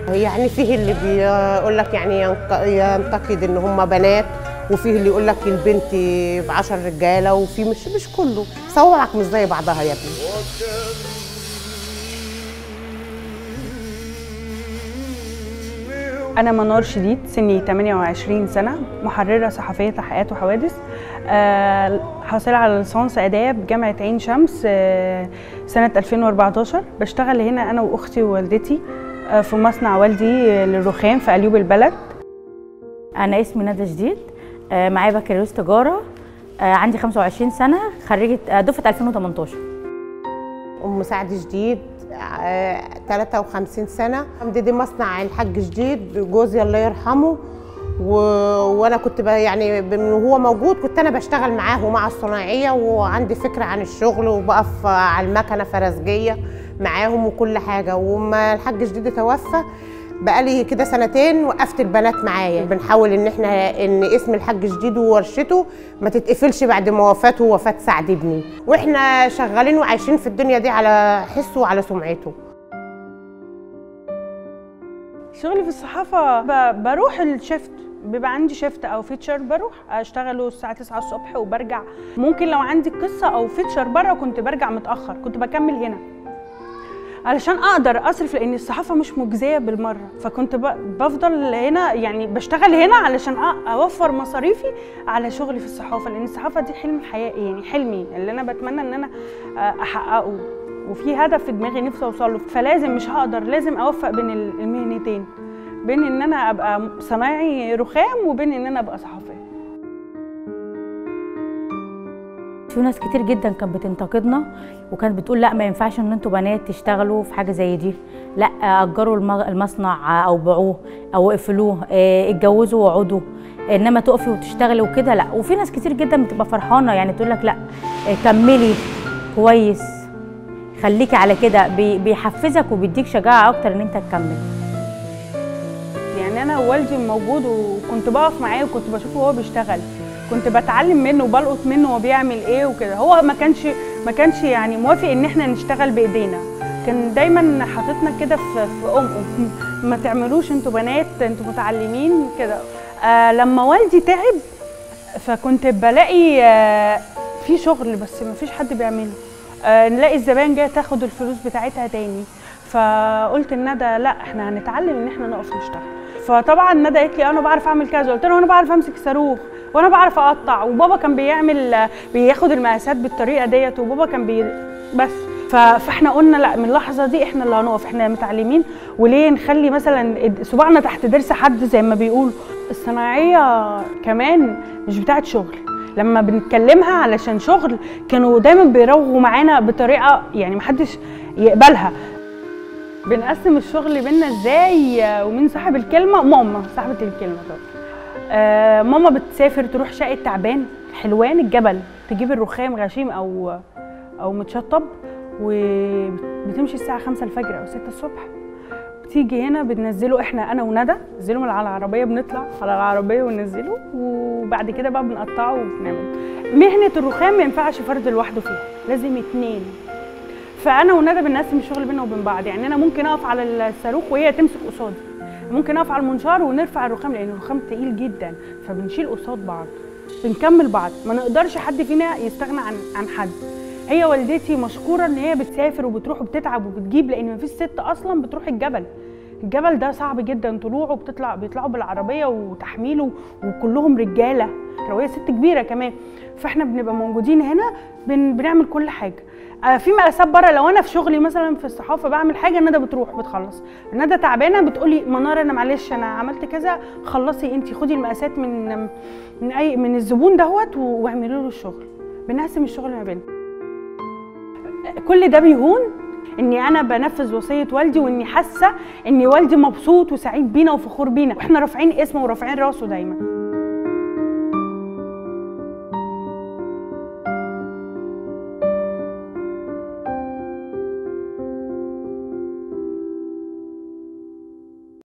يعني فيه اللي بيقول لك يعني ينق- ينتقد ان هم بنات وفيه اللي يقول لك البنت بعشر رجاله وفي مش مش كله صوابعك مش زي بعضها يا ابني أنا منار شديد سني 28 سنة محررة صحفية تحقيقات وحوادث آه، حاصلة على ليسانس آداب جامعة عين شمس آه، سنة 2014 بشتغل هنا أنا وأختي ووالدتي آه، في مصنع والدي آه، للرخام في أليوب البلد انا اسمي ندى جديد آه، معايا بكالوريوس تجاره آه، عندي 25 سنه خريجه آه، دفعه 2018 ام سعد جديد آه، 53 سنه دي مصنع الحاج جديد جوزي الله يرحمه و... وانا كنت ب... يعني ب- من هو موجود كنت انا بشتغل معاه ومع الصناعيه وعندي فكره عن الشغل وبقف على المكنه فرزجيه معاهم وكل حاجه وما الحاج جديد توفى بقالي كده سنتين وقفت البنات معايا بنحاول ان احنا ان اسم الحاج جديد وورشته ما تتقفلش بعد ما وفاته وفاه سعد ابني واحنا شغالين وعايشين في الدنيا دي على حسه وعلى سمعته شغلي في الصحافة ب- بروح الشفت بيبقى عندي شفت او فيتشر بروح اشتغله الساعة 9 الصبح وبرجع ممكن لو عندي قصة او فيتشر بره كنت برجع متأخر كنت بكمل هنا علشان اقدر اصرف لان الصحافه مش مجزيه بالمره فكنت ب- بفضل هنا يعني بشتغل هنا علشان أ- اوفر مصاريفي على شغلي في الصحافه لان الصحافه دي حلم الحياه يعني حلمي اللي انا بتمنى ان انا آه، احققه وفي هدف في دماغي نفسي اوصل له فلازم مش هقدر لازم اوفق بين ال- المهنتين بين ان انا ابقى صنايعي رخام وبين ان انا ابقى صحفيه في ناس كتير جدا كانت بتنتقدنا وكانت بتقول لا ما ينفعش ان انتوا بنات تشتغلوا في حاجه زي دي لا اجروا الم- المصنع او باعوه او اقفلوه آه، اتجوزوا واقعدوا انما تقفي وتشتغلي وكده لا وفي ناس كتير جدا بتبقى فرحانه يعني تقول لك لا آه، كملي كويس خليكي على كده بي- بيحفزك وبيديك شجاعه اكتر ان انت تكمل يعني انا والدي موجود وكنت بقف معاه وكنت بشوفه وهو بيشتغل كنت بتعلم منه وبلقط منه هو بيعمل ايه وكده هو ما كانش ما كانش يعني موافق ان احنا نشتغل بايدينا كان دايما حاططنا كده في في ام ما تعملوش انتوا بنات انتوا متعلمين كده آه لما والدي تعب فكنت بلاقي آه في شغل بس ما فيش حد بيعمله آه نلاقي الزبائن جايه تاخد الفلوس بتاعتها تاني فقلت لندى لا احنا هنتعلم ان احنا نقف نشتغل فطبعا ندى قالت لي انا بعرف اعمل كذا قلت لها انا بعرف امسك صاروخ وانا بعرف اقطع وبابا كان بيعمل آه، بياخد المقاسات بالطريقه ديت وبابا كان بي بس ف- فاحنا قلنا لا من اللحظه دي احنا اللي هنقف احنا متعلمين وليه نخلي مثلا صباعنا تحت ضرس حد زي ما بيقولوا الصناعيه كمان مش بتاعت شغل لما بنتكلمها علشان شغل كانوا دايما بيراوغوا معانا بطريقه يعني محدش يقبلها بنقسم الشغل بينا ازاي آه، ومين صاحب الكلمه ماما صاحبه الكلمه طبعا آه ماما بتسافر تروح شقه تعبان حلوان الجبل تجيب الرخام غشيم او او متشطب وبتمشي الساعه 5 الفجر او 6 الصبح بتيجي هنا بننزله احنا انا وندى ننزله من على العربيه بنطلع على العربيه وننزله وبعد كده بقى بنقطعه وبنعمل مهنه الرخام ما ينفعش فرد لوحده فيها لازم اتنين فانا وندى بنقسم الشغل بينا وبين بعض يعني انا ممكن اقف على الصاروخ وهي تمسك قصادي ممكن اقف على المنشار ونرفع الرخام لان الرخام تقيل جدا فبنشيل قصاد بعض بنكمل بعض ما نقدرش حد فينا يستغنى عن عن حد هي والدتي مشكوره ان هي بتسافر وبتروح وبتتعب وبتجيب لان مفيش ست اصلا بتروح الجبل الجبل ده صعب جدا طلوعه بتطلع بيطلعوا بالعربيه وتحميله وكلهم رجاله وهي ست كبيره كمان فاحنا بنبقى موجودين هنا بن بنعمل كل حاجه آه، في مقاسات بره لو انا في شغلي مثلا في الصحافه بعمل حاجه ندى بتروح بتخلص ندى تعبانه بتقولي منار انا معلش انا عملت كذا خلصي انت خدي المقاسات من من اي من الزبون دوت واعملي له الشغل بنقسم الشغل ما بيننا كل ده بيهون اني انا بنفذ وصيه والدي واني حاسه ان والدي مبسوط وسعيد بينا وفخور بينا واحنا رافعين اسمه ورافعين راسه دايما